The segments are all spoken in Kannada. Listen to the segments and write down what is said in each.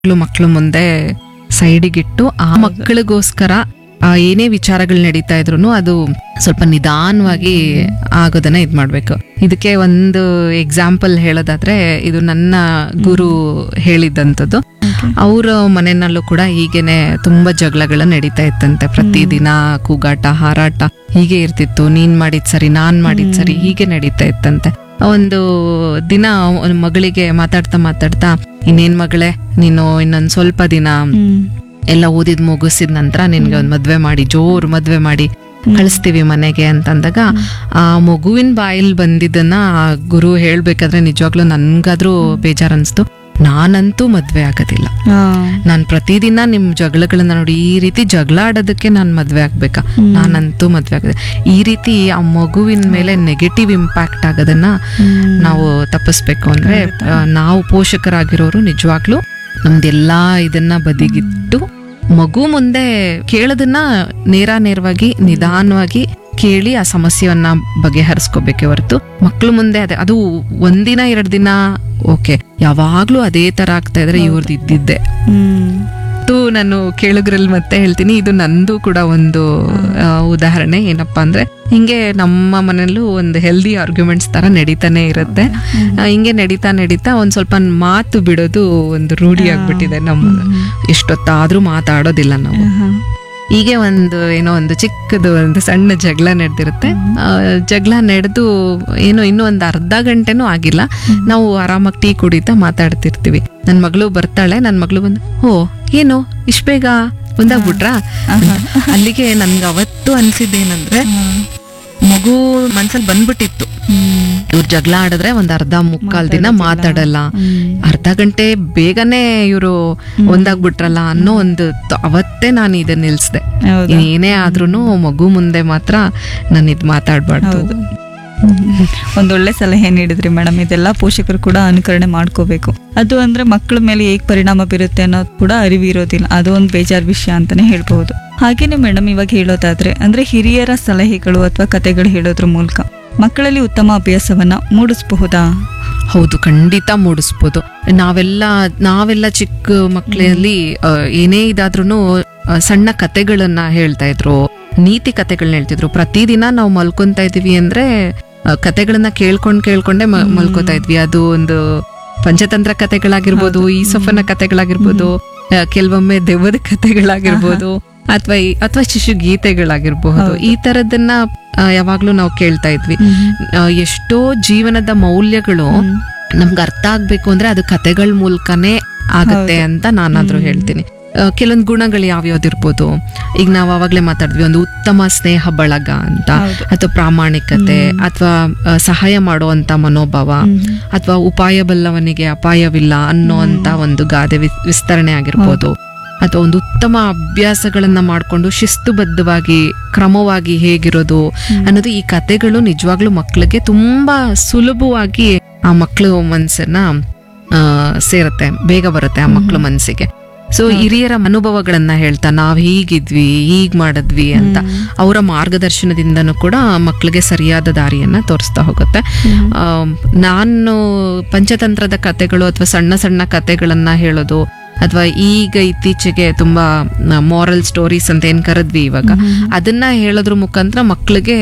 ಮಕ್ಕಳು ಮಕ್ಕಳು ಮುಂದೆ ಸೈಡಿಗಿಟ್ಟು ಆ ಮಕ್ಕಳಿಗೋಸ್ಕರ ಆ ಏನೇ ವಿಚಾರಗಳು ನಡೀತಾ ಇದ್ರು ಅದು ಸ್ವಲ್ಪ ನಿಧಾನವಾಗಿ ಆಗೋದನ್ನ ಇದ್ ಮಾಡ್ಬೇಕು ಇದಕ್ಕೆ ಒಂದು ಎಕ್ಸಾಂಪಲ್ ಹೇಳೋದಾದ್ರೆ ಇದು ನನ್ನ ಗುರು ಹೇಳಿದ್ದಂಥದ್ದು ಅವ್ರ ಮನೆಯಲ್ಲೂ ಕೂಡ ಹೀಗೇನೆ ತುಂಬಾ ಜಗಳಗಳ ನಡೀತಾ ಇತ್ತಂತೆ ಪ್ರತಿದಿನ ಕೂಗಾಟ ಹಾರಾಟ ಹೀಗೆ ಇರ್ತಿತ್ತು ನೀನ್ ಮಾಡಿದ್ ಸರಿ ನಾನ್ ಮಾಡಿದ್ ಸರಿ ಹೀಗೆ ನಡೀತಾ ಇತ್ತಂತೆ ಒಂದು ದಿನ ಒಂದ್ ಮಗಳಿಗೆ ಮಾತಾಡ್ತಾ ಮಾತಾಡ್ತಾ ಇನ್ನೇನ್ ಮಗಳೇ ನೀನು ಇನ್ನೊಂದ್ ಸ್ವಲ್ಪ ದಿನ ಎಲ್ಲ ಓದಿದ್ ಮುಗಿಸಿದ ನಂತರ ನಿನ್ಗೆ ಒಂದ್ ಮದ್ವೆ ಮಾಡಿ ಜೋರ್ ಮದ್ವೆ ಮಾಡಿ ಕಳಿಸ್ತೀವಿ ಮನೆಗೆ ಅಂತಂದಾಗ ಆ ಮಗುವಿನ ಬಾಯಲ್ಲಿ ಬಂದಿದ್ದನ್ನ ಆ ಗುರು ಹೇಳ್ಬೇಕಾದ್ರೆ ನಿಜವಾಗ್ಲೂ ನನ್ಗಾದ್ರೂ ಬೇಜಾರ್ ಅನ್ಸ್ತು ನಾನಂತೂ ಮದ್ವೆ ಆಗೋದಿಲ್ಲ ನಾನ್ ಪ್ರತಿದಿನ ನಿಮ್ ಜಗಳಗಳನ್ನ ನೋಡಿ ಈ ರೀತಿ ಜಗಳ ಆಡೋದಕ್ಕೆ ನಾನ್ ಮದ್ವೆ ಆಗ್ಬೇಕಾ ನಾನಂತೂ ಮದ್ವೆ ಆಗದೆ ಈ ರೀತಿ ಆ ಮಗುವಿನ ಮೇಲೆ ನೆಗೆಟಿವ್ ಇಂಪ್ಯಾಕ್ಟ್ ಆಗೋದನ್ನ ನಾವು ತಪ್ಪಿಸ್ಬೇಕು ಅಂದ್ರೆ ಆ, ನಾವು ಪೋಷಕರಾಗಿರೋರು ನಿಜವಾಗ್ಲೂ ನಮ್ದೆಲ್ಲಾ ಇದನ್ನ ಬದಿಗಿಟ್ಟು ಮಗು ಮುಂದೆ ಕೇಳೋದನ್ನ ನೇರ ನೇರವಾಗಿ ನಿಧಾನವಾಗಿ ಕೇಳಿ ಆ ಸಮಸ್ಯೆಯನ್ನ ಬಗೆಹರಿಸ್ಕೋಬೇಕೆ ಹೊರತು ಮಕ್ಳು ಮುಂದೆ ಅದೇ ಅದು ಒಂದಿನ ಎರಡು ದಿನ ಓಕೆ ಯಾವಾಗ್ಲೂ ಅದೇ ತರ ಆಗ್ತಾ ಇದ್ರೆ ಇವ್ರದ್ದು ಇದ್ದಿದ್ದೆ ಇದು ನಾನು ಕೇಳುಗ್ರಲ್ಲಿ ಮತ್ತೆ ಹೇಳ್ತೀನಿ ಇದು ನಂದು ಕೂಡ ಒಂದು ಆ, ಉದಾಹರಣೆ ಏನಪ್ಪಾ ಅಂದ್ರೆ ಹಿಂಗೆ ನಮ್ಮ ಮನೆಯಲ್ಲೂ ಒಂದು ಹೆಲ್ದಿ ಆರ್ಗ್ಯುಮೆಂಟ್ಸ್ ತರ ನಡೀತಾನೆ ಇರುತ್ತೆ ಆ, ಹಿಂಗೆ ನಡೀತಾ ನಡೀತಾ ಒಂದ್ ಸ್ವಲ್ಪ ಮಾತು ಬಿಡೋದು ಒಂದು ರೂಢಿ ಆಗ್ಬಿಟ್ಟಿದೆ ನಮ್ಮ ಎಷ್ಟೊತ್ತಾದ್ರೂ ಮಾತಾಡೋದಿಲ್ಲ ನಾವು ಹೀಗೆ ಒಂದು ಏನೋ ಒಂದು ಚಿಕ್ಕದು ಒಂದು ಸಣ್ಣ ಜಗಳ ನಡೆದಿರುತ್ತೆ ಜಗಳ ನಡೆದು ಏನೋ ಇನ್ನೂ ಒಂದು ಅರ್ಧ ಗಂಟೆನೂ ಆಗಿಲ್ಲ ನಾವು ಆರಾಮಾಗಿ ಟೀ ಕುಡಿತಾ ಮಾತಾಡ್ತಿರ್ತೀವಿ ನನ್ನ ಮಗಳು ಬರ್ತಾಳೆ ನನ್ನ ಮಗಳು ಬಂದು ಓ ಏನು ಇಷ್ಟ ಬೇಗ ಒಂದಾಗ್ಬಿಟ್ರಾ ಅಲ್ಲಿಗೆ ನನ್ಗೆ ಅವತ್ತು ಅನ್ಸಿದ್ದೇನಂದ್ರೆ ಮಗು ಮನ್ಸಲ್ಲಿ ಬಂದ್ಬಿಟ್ಟಿತ್ತು ಇವ್ರು ಜಗಳ ಆಡಿದ್ರೆ ಒಂದ್ ಅರ್ಧ ಮುಕ್ಕಾಲ್ ದಿನ ಮಾತಾಡಲ್ಲ ಅರ್ಧ ಗಂಟೆ ಬೇಗನೆ ಇವರು ಒಂದಾಗ್ಬಿಟ್ರಲ್ಲ ಅನ್ನೋ ಒಂದು ತ- ಅವತ್ತೇ ನಾನು ಇದನ್ನ ನಿಲ್ಸ್ದೆ ಹೌದಾ? ಏನೇ ಆದ್ರೂನು ಮಗು ಮುಂದೆ ಮಾತ್ರ ನಾನು ಇದ್ ಮಾತಾಡ್ಬಾರ್ದು ಹೌದು ಒಂದೊಳ್ಳೆ ಸಲಹೆ ನೀಡಿದ್ರಿ ಮೇಡಮ್ ಇದೆಲ್ಲ ಪೋಷಕರು ಕೂಡ ಅನುಕರಣೆ ಮಾಡ್ಕೋಬೇಕು ಅದು ಅಂದ್ರೆ ಮಕ್ಕಳ ಮೇಲೆ ಹೇಗ್ ಪರಿಣಾಮ ಬೀರುತ್ತೆ ಅನ್ನೋದು ಕೂಡ ಅರಿವು ಇರೋದಿಲ್ಲ ಅದು ಒಂದು ಬೇಜಾರ್ ವಿಷಯ ಅಂತಾನೆ ಹೇಳ್ಬಹುದು ಹಾಗೇನೆ ಮೇಡಮ್ ಇವಾಗ ಹೇಳೋದಾದ್ರೆ ಅಂದ್ರೆ ಹಿರಿಯರ ಸಲಹೆಗಳು ಅಥವಾ ಕತೆಗಳು ಹೇಳೋದ್ರ ಮೂಲಕ ಮಕ್ಕಳಲ್ಲಿ ಉತ್ತಮ ಅಭ್ಯಾಸವನ್ನ ಮೂಡಿಸಬಹುದಾ ಹೌದು ಖಂಡಿತ ಮೂಡಿಸ್ಬೋದು ನಾವೆಲ್ಲ ನಾವೆಲ್ಲ ಚಿಕ್ಕ ಮಕ್ಕಳಲ್ಲಿ ಏನೇ ಇದಾದ್ರೂ ಸಣ್ಣ ಕತೆಗಳನ್ನ ಹೇಳ್ತಾ ಇದ್ರು ನೀತಿ ಕತೆಗಳನ್ನ ಹೇಳ್ತಿದ್ರು ಪ್ರತಿದಿನ ನಾವು ಮಲ್ಕೊಂತ ಇದೀವಿ ಅಂದ್ರೆ ಆ, ಕತೆಗಳನ್ನ ಕೇಳ್ಕೊಂಡ್ ಕೇಳ್ಕೊಂಡೆ ಮ- ಮಲ್ಕೋತಾ ಇದ್ವಿ ಅದು ಒಂದು ಪಂಚತಂತ್ರ ಕತೆಗಳಾಗಿರ್ಬೋದು ಈಸೊಫನ ಕತೆಗಳಾಗಿರ್ಬೋದು ಆ, ಕೆಲವೊಮ್ಮೆ ದೆವ್ವದ ಕತೆಗಳಾಗಿರ್ಬೋದು ಅಥವಾ ಅಥವಾ ಶಿಶು ಗೀತೆಗಳಾಗಿರ್ಬಹುದು ಈ ತರದನ್ನ ಆ, ಯಾವಾಗ್ಲೂ ನಾವು ಕೇಳ್ತಾ ಇದ್ವಿ ಆ, ಎಷ್ಟೋ ಜೀವನದ ಮೌಲ್ಯಗಳು ನಮ್ಗೆ ಅರ್ಥ ಆಗ್ಬೇಕು ಅಂದ್ರೆ ಅದು ಕತೆಗಳ ಮೂಲಕನೇ ಆಗತ್ತೆ ಅಂತ ನಾನಾದ್ರೂ ಹೇಳ್ತೀನಿ ಆ, ಕೆಲವೊಂದು ಗುಣಗಳು ಯಾವ್ಯಾವ್ದಿರ್ಬೋದು ಈಗ ನಾವು ಅವಾಗ್ಲೇ ಮಾತಾಡಿದ್ವಿ ಒಂದು ಉತ್ತಮ ಸ್ನೇಹ ಬಳಗ ಅಂತ ಹೌದು. ಅಥವಾ ಪ್ರಾಮಾಣಿಕತೆ ಅಥವಾ ಸಹಾಯ ಮಾಡುವಂತ ಮನೋಭಾವ ಅಥವಾ ಉಪಾಯ ಬಲ್ಲವನಿಗೆ ಅಪಾಯವಿಲ್ಲ ಅನ್ನೋಂತ ಒಂದು ಗಾದೆ ವಿ- ವಿಸ್ತರಣೆ ಆಗಿರ್ಬೋದು ಅಥವಾ ಒಂದು ಉತ್ತಮ ಅಭ್ಯಾಸಗಳನ್ನ ಮಾಡ್ಕೊಂಡು ಶಿಸ್ತುಬದ್ಧವಾಗಿ ಕ್ರಮವಾಗಿ ಹೇಗಿರೋದು ಅನ್ನೋದು ಈ ಕತೆಗಳು ನಿಜವಾಗ್ಲೂ ಮಕ್ಕಳಿಗೆ ತುಂಬಾ ಸುಲಭವಾಗಿ ಆ ಮಕ್ಕಳು ಮನ್ಸನ್ನ ಆ, ಸೇರುತ್ತೆ ಬೇಗ ಬರುತ್ತೆ ಆ ಮಕ್ಕಳ ಮನಸ್ಸಿಗೆ ಸೊ ಹಿರಿಯರ ಅನುಭವಗಳನ್ನ ಹೇಳ್ತಾ ನಾವ್ ಹೀಗಿದ್ವಿ ಹೀಗ್ ಮಾಡಿದ್ವಿ ಅಂತ ಅವರ ಮಾರ್ಗದರ್ಶನದಿಂದನೂ ಕೂಡ ಮಕ್ಕಳಿಗೆ ಸರಿಯಾದ ದಾರಿಯನ್ನ ತೋರಿಸ್ತಾ ಹೋಗುತ್ತೆ ಆ, ನಾನು ಪಂಚತಂತ್ರದ ಕತೆಗಳು ಅಥವಾ ಸಣ್ಣ ಸಣ್ಣ ಕತೆಗಳನ್ನ ಹೇಳೋದು ಅಥವಾ ಈಗ ಇತ್ತೀಚೆಗೆ ತುಂಬಾ ಮಾರಲ್ ಸ್ಟೋರೀಸ್ ಅಂತ ಏನ್ ಕರೆದ್ವಿ ಇವಾಗ ಅದನ್ನ ಹೇಳೋದ್ರ ಮುಖಾಂತರ ಮಕ್ಕಳಿಗೆ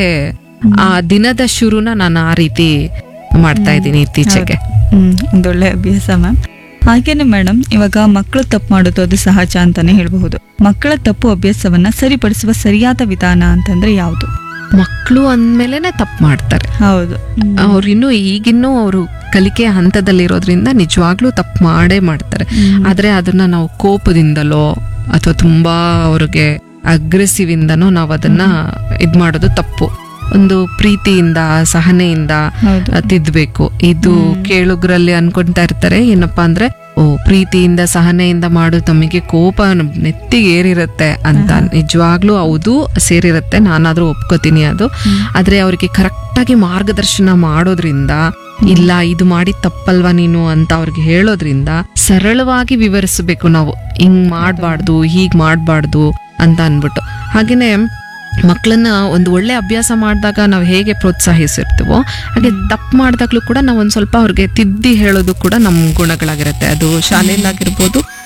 ಆ ದಿನದ ಶುರುನ ನಾನು ಆ ರೀತಿ ಮಾಡ್ತಾ ಇದ್ದೀನಿ ಇತ್ತೀಚೆಗೆ ಹ್ಮ್ ಒಂದೊಳ್ಳೆ ಅಭ್ಯಾಸ ಮ್ಯಾಮ್ ಹಾಗೇನೆ ಮೇಡಮ್ ಇವಾಗ ಮಕ್ಕಳು ತಪ್ಪು ಮಾಡೋದು ಅದು ಸಹಜ ಅಂತಾನೆ ಹೇಳಬಹುದು ಮಕ್ಕಳ ತಪ್ಪು ಅಭ್ಯಾಸವನ್ನ ಸರಿಪಡಿಸುವ ಸರಿಯಾದ ವಿಧಾನ ಅಂತಂದ್ರೆ ಯಾವುದು ಮಕ್ಕಳು ಅಂದ್ಮೇಲೆನೆ ತಪ್ಪು ಮಾಡ್ತಾರೆ ಹೌದು ಅವ್ರು ಇನ್ನು ಈಗಿನ್ನೂ ಅವರು ಕಲಿಕೆ ಹಂತದಲ್ಲಿರೋದ್ರಿಂದ ನಿಜವಾಗ್ಲೂ ತಪ್ಪು ಮಾಡೇ ಮಾಡ್ತಾರೆ ಆದ್ರೆ ಅದನ್ನ ನಾವು ಕೋಪದಿಂದಲೋ ಅಥವಾ ತುಂಬಾ ಅವ್ರಿಗೆ ಅಗ್ರೆಸಿವ್ ಇಂದನೋ ನಾವು ಅದನ್ನ ಇದ್ ಮಾಡೋದು ತಪ್ಪು ಒಂದು ಪ್ರೀತಿಯಿಂದ ಸಹನೆಯಿಂದ ಹೌದು ಆ, ತಿದ್ಬೇಕು ಇದು ಕೇಳುಗರಲ್ಲಿ ಅನ್ಕೊಂತಾ ಇರ್ತಾರೆ ಏನಪ್ಪಾ ಅಂದ್ರೆ ಓ ಪ್ರೀತಿಯಿಂದ ಸಹನೆಯಿಂದ ಮಾಡು ತಮಗೆ ಕೋಪ ನಮ್ ನೆತ್ತಿಗೆ ಏರಿರುತ್ತೆ ಅಂತ ನಿಜವಾಗ್ಲೂ ಹೌದು ಸೇರಿರುತ್ತೆ ನಾನಾದ್ರೂ ಒಪ್ಕೋತೀನಿ ಅದು ಆದ್ರೆ ಅವ್ರಿಗೆ ಕರೆಕ್ಟ್ ಆಗಿ ಮಾರ್ಗದರ್ಶನ ಮಾಡೋದ್ರಿಂದ ಇಲ್ಲ ಇದು ಮಾಡಿ ತಪ್ಪಲ್ವಾ ನೀನು ಅಂತ ಅವ್ರಿಗೆ ಹೇಳೋದ್ರಿಂದ ಸರಳವಾಗಿ ವಿವರಿಸಬೇಕು ನಾವು ಹಿಂಗ್ ಮಾಡ್ಬಾರ್ದು ಹೀಗ್ ಮಾಡ್ಬಾರ್ದು ಅಂತ ಅನ್ಬಿಟ್ಟು ಹಾಗೇನೆ ಮಕ್ಕಳನ್ನ ಒಂದು ಒಳ್ಳೆ ಅಭ್ಯಾಸ ಮಾಡಿದಾಗ ನಾವು ಹೇಗೆ ಪ್ರೋತ್ಸಾಹಿಸಿರ್ತೀವೋ ಹಾಗೆ ತಪ್ಪು ಮಾಡಿದಾಗ್ಲೂ ಕೂಡ ನಾವು ಒಂದ್ ಸ್ವಲ್ಪ ಅವ್ರಿಗೆ ತಿದ್ದಿ ಹೇಳೋದು ಕೂಡ ನಮ್ಮ ಗುಣಗಳಾಗಿರುತ್ತೆ ಅದು ಶಾಲೆಯಲ್ಲಾಗಿರ್ಬೋದು